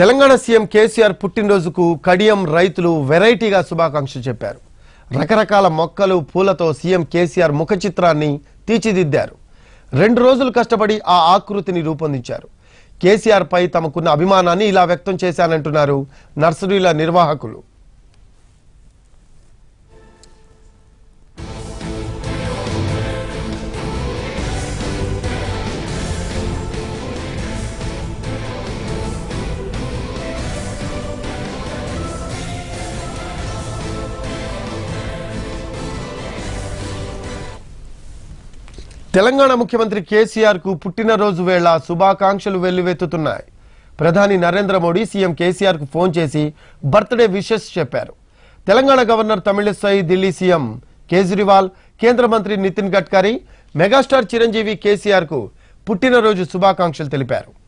Telangana CM KCR పుట్టినరోజుకు కడియం రైతులు వెరైటీగా శుభాకాంక్షలు చెప్పారు రకరకాల మొక్కలు పూలతో సీఎం కేసీఆర్ ముఖ చిత్రాన్ని తీర్చిదిద్దారు రెండు రోజులు కష్టపడి ఆ ఆకృతిని రూపొందించారు కేసీఆర్ పై తమకున్న అభిమానాన్ని ఇలా వ్యక్తం చేశానంటున్నారు నర్సరీల నిర్వాహకులు తెలంగాణ ముఖ్యమంత్రి కేసీఆర్ కు పుట్టినరోజు వేళ శుభాకాంక్షలు వెల్లువెత్తుతున్నాయి ప్రధాని నరేంద్ర మోడీ సీఎం కేసీఆర్ కు ఫోన్ చేసి బర్త్డే విషెస్ చెప్పారు తెలంగాణ గవర్నర్ తమిళిసై ఢిల్లీ సీఎం కేజ్రీవాల్ కేంద్ర మంత్రి నితిన్ గడ్కరీ మెగాస్టార్ చిరంజీవి కేసీఆర్ కు పుట్టినరోజు శుభాకాంక్షలు తెలిపారు